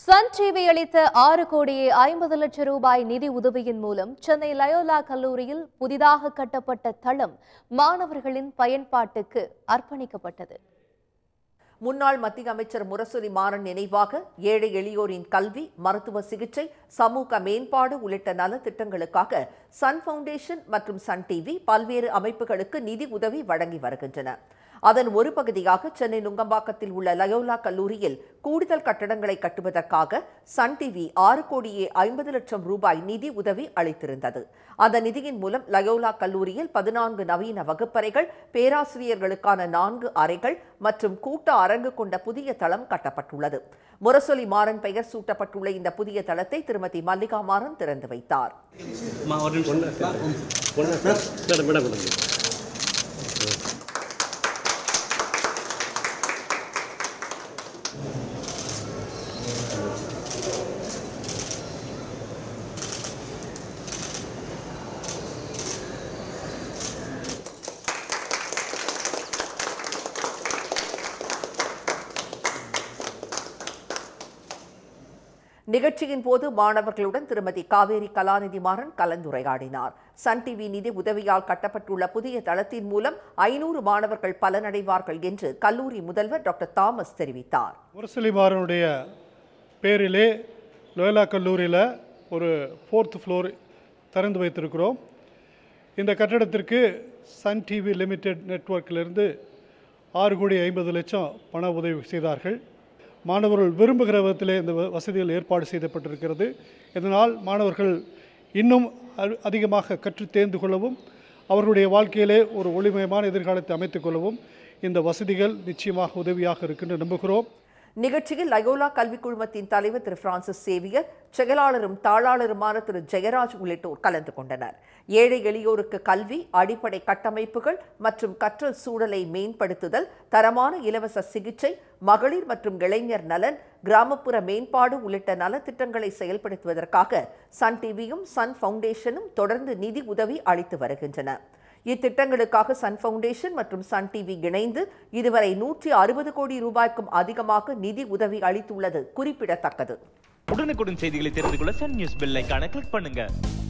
Sun TV அளித்த ஆறு கோடியே ஐம்பது லட்சம் ரூபாய் நிதி உதவியின் மூலம் சென்னை லயோலா கல்லூரியில் புதிதாக கட்டப்பட்ட தளம் மாணவர்களின் பயன்பாட்டுக்கு அர்ப்பணிக்கப்பட்டது முன்னாள் மத்திய அமைச்சர் முரசொலி மாறன் நினைவாக ஏழை எளியோரின் கல்வி மருத்துவ சிகிச்சை சமூக மேம்பாடு உள்ளிட்ட நலத்திட்டங்களுக்காக சன் ஃபவுண்டேஷன் மற்றும் சன் டிவி பல்வேறு அமைப்புகளுக்கு நிதி உதவி வழங்கி வருகின்றன அதன் ஒரு பகுதியாக சென்னை நுங்கம்பாக்கத்தில் உள்ள லயோலா கல்லூரியில் கூடுதல் கட்டடங்களை கட்டுவதற்காக சன் டிவி ஆறு கோடியே ஐம்பது லட்சம் ரூபாய் நிதி உதவி அளித்திருந்தது அந்த நிதியின் மூலம் லயோலா கல்லூரியில் பதினான்கு நவீன வகுப்பறைகள் பேராசிரியர்களுக்கான நான்கு அறைகள் மற்றும் கூட்ட அரங்கு கொண்ட புதிய தளம் கட்டப்பட்டுள்ளது முரசொலி மாறன் பெயர் சூட்டப்பட்டுள்ள இந்த புதிய தளத்தை திருமதி மல்லிகா மாறன் திறந்து வைத்தார் அம்மா, ஒரு நிமிஷம் மேடம் மேடம் மேடம் நிகழ்ச்சியின் போது மாணவர்களுடன் திருமதி காவேரி கலாநிதி மாறன் கலந்துரையாடினார் சன் டிவி நிதி உதவியால் கட்டப்பட்டுள்ள புதிய தளத்தின் மூலம் ஐநூறு மாணவர்கள் பலனடைவார்கள் என்று கல்லூரி முதல்வர் டாக்டர் தாமஸ் தெரிவித்தார் முரசலிமாரனுடைய பேரிலே லோயலா கல்லூரியில் ஒரு ஃபோர்த் ஃப்ளோர் திறந்து வைத்திருக்கிறோம் இந்த கட்டடத்திற்கு சன் டிவி லிமிடெட் நெட்வொர்க்கிலிருந்து ஆறு கோடி ஐம்பது லட்சம் பண உதவி செய்தார்கள் மாணவர்கள் விரும்புகிற விதத்திலே இந்த வ- வசதிகள் ஏற்பாடு செய்யப்பட்டிருக்கிறது இதனால் மாணவர்கள் இன்னும் அ- அதிகமாக கற்று தேர்ந்து கொள்ளவும் அவர்களுடைய வாழ்க்கையிலே ஒரு ஒளிமயமான எதிர்காலத்தை அமைத்துக் கொள்ளவும் இந்த வசதிகள் நிச்சயமாக உதவியாக இருக்கின்ற நம்புகிறோம் நிகழ்ச்சியில் லயோலா கல்விக் குழுமத்தின் தலைவர் திரு பிரான்சிஸ் சேவியர் செயலாளரும் தாளாளருமான திரு ஜெயராஜ் உள்ளிட்டோர் கலந்து கொண்டனர் ஏழை எளியோருக்கு கல்வி அடிப்படை கட்டமைப்புகள் மற்றும் கற்றல் சூழலை மேம்படுத்துதல் தரமான இலவச சிகிச்சை மகளிர் மற்றும் இளைஞர் நலன் கிராமப்புற மேம்பாடு உள்ளிட்ட நலத்திட்டங்களை செயல்படுத்துவதற்காக சன் டிவியும் சன் ஃபவுண்டேஷனும் தொடர்ந்து நிதி உதவி அளித்து வருகின்றன இத்திட்டங்களுக்காக சன் ஃபவுண்டேஷன் மற்றும் சன் டிவி இணைந்து இதுவரை நூற்றி அறுபது கோடி ரூபாய்க்கும் அதிகமாக நிதி உதவி அளித்துள்ளது குறிப்பிடத்தக்கது உடனுக்குடன் செய்திகளை தெரிந்து கொள்ள சன் நியூஸ் பெல் ஐகானை கிளிக் பண்ணுங்க